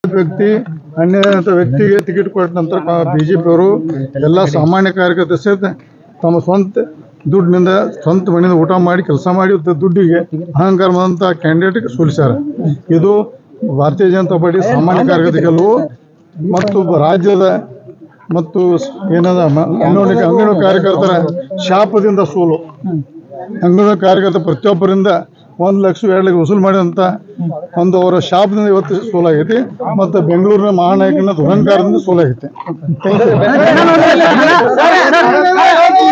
ವ್ಯಕ್ತಿ ಅನ್ಯ ವ್ಯಕ್ತಿಗೆ ಟಿಕೆಟ್ ಕೊಟ್ಟ ನಂತರ ಬಿಜೆಪಿ ಅವರು ಎಲ್ಲ ಸಾಮಾನ್ಯ ಕಾರ್ಯಕರ್ತ ಸಹಿತ ತಮ್ಮ ಸ್ವಂತ ದುಡ್ಡಿನಿಂದ ಸ್ವಂತ ಮನೆಯಿಂದ ಊಟ ಮಾಡಿ ಕೆಲಸ ಮಾಡಿ ದ- ದುಡ್ಡಿಗೆ ಅಹಂಕಾರ ಬಂದಂಥ ಕ್ಯಾಂಡಿಡೇಟ್ಗೆ ಸೋಲಿಸ್ಯಾರ ಇದು ಭಾರತೀಯ ಜನತಾ ಪಾರ್ಟಿ ಸಾಮಾನ್ಯ ಕಾರ್ಯಕರ್ತ ಗೆಲುವು ಮತ್ತು ರಾಜ್ಯದ ಮತ್ತು ಸ್- ಏನದ ಮ- ಅಂಗನವಾಡಿ ಅಂಗನವಾಡಿ ಕಾರ್ಯಕರ್ತರ ಶಾಪದಿಂದ ಸೋಲು ಅಂಗನವಾಡಿ ಕಾರ್ಯಕರ್ತ ಪ್ರತಿಯೊಬ್ಬರಿಂದ ಒಂದು ಲಕ್ಷ ಎರಡು ಲಕ್ಷ ವಸೂಲು ಮಾಡಿದಂಥ ಒಂದು ಅವರ ಶಾಪದಿಂದ ಇವತ್ತು ಸೋಲಾಗೈತಿ ಮತ್ತು ಬೆಂಗಳೂರಿನ ಮಹಾನಾಯಕನ ದುರಂಕಾರದಿಂದ ಸೋಲಾಗೈತಿ